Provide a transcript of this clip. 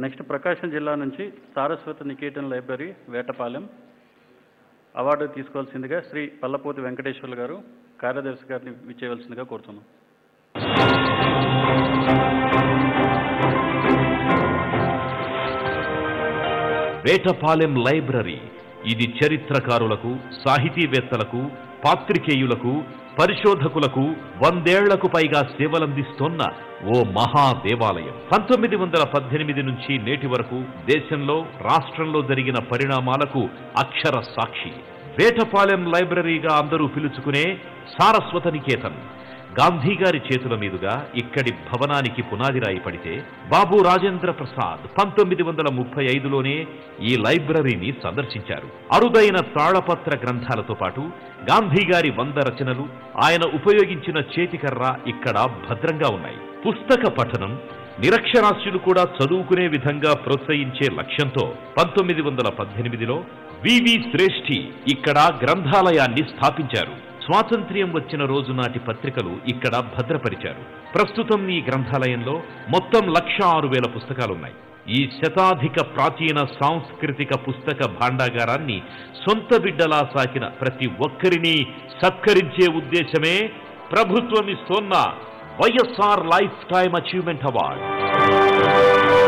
next Prakasam జిల్లా నుంచి Saraswatha Niketan library Vetapalem award తీసుకోవాల్సిందిగా శ్రీ పల్లపోతి వెంకటేశ్వర్లు గారు కార్యదర్శి గారిని విచ్చేయవలసిందిగా కోరుతున్నాం వేటపాలెం లైబ్రరీ ఇది చరిత్రకారులకు సాహితీవేత్తలకు పాత్రికేయులకు పరిశోధకులకు వందేళ్లకు పైగా సేవలందిస్తోన్న ఓ మహా దేవాలయం పంతొమ్మిది వందల పద్దెనిమిది నుంచి నేటి వరకు దేశంలో రాష్ట్రంలో జరిగిన పరిణామాలకు అక్షర సాక్షి వేటపాలెం లైబ్రరీగా అందరూ పిలుచుకునే సారస్వత నికేతన్ గాంధీ గారి చేతుల మీదుగా ఇక్కడి భవనానికి పునాది రాయి పడితే బాబు రాజేంద్ర ప్రసాద్ పంతొమ్మిది వందల ముప్పై ఐదులోనే ఈ లైబ్రరీని సందర్శించారు అరుదైన తాళపత్ర గ్రంథాలతో పాటు గాంధీ గారి వంద రచనలు ఆయన ఉపయోగించిన చేతికర్ర ఇక్కడ భద్రంగా ఉన్నాయి పుస్తక పఠనం నిరక్షరాస్యులు కూడా చదువుకునే విధంగా ప్రోత్సహించే లక్ష్యంతో పంతొమ్మిది వందల పద్దెనిమిదిలో వివి శ్రేష్ఠి ఇక్కడ గ్రంథాలయాన్ని స్థాపించారు స్వాతంత్ర్యం వచ్చిన రోజు నాటి పత్రికలు ఇక్కడ భద్రపరిచారు ప్రస్తుతం ఈ గ్రంథాలయంలో మొత్తం లక్ష ఆరు వేల పుస్తకాలున్నాయి ఈ శతాధిక ప్రాచీన సాంస్కృతిక పుస్తక భాండాగారాన్ని సొంత బిడ్డలా సాకిన ప్రతి ఒక్కరిని సత్కరించే ఉద్దేశమే ప్రభుత్వం ఇస్తోన్న YSR lifetime achievement award